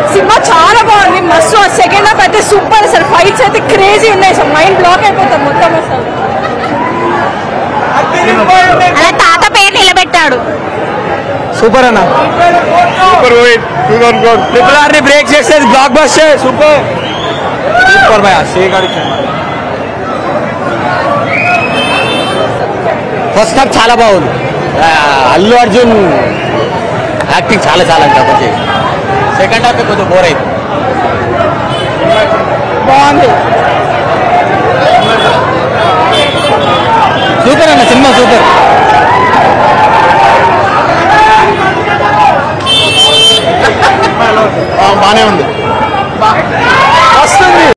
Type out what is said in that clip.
cinema చాలా బాగుంది మస్తు సెకండ్ హాఫ్ అయితే సూపర్ అసలు ఫైట్స్ అయితే క్రేజీ ఉన్నాయి అసలు మైండ్ బ్లాక్ అయిపోతాం మొత్తం అసలు అలా తాత పేరు నిలబెట్టాడు సూపర్ అన్న super Rohit super good triple R ని బ్రేక్ చేసేది బ్లాక్ బస్టర్ సూపర్ సూపర్ భయ ఫస్ట్ హాఫ్ చాలా బాగుంది ఆ, అల్లు అర్జున్ యాక్టింగ్ చాలా చాలా కాకపోతే సెకండ్ హాఫ్ కొంచెం బోర్ అయింది బాగుంది సూపర్ అన్న సినిమా సూపర్ బాగానే ఉంది వస్తుంది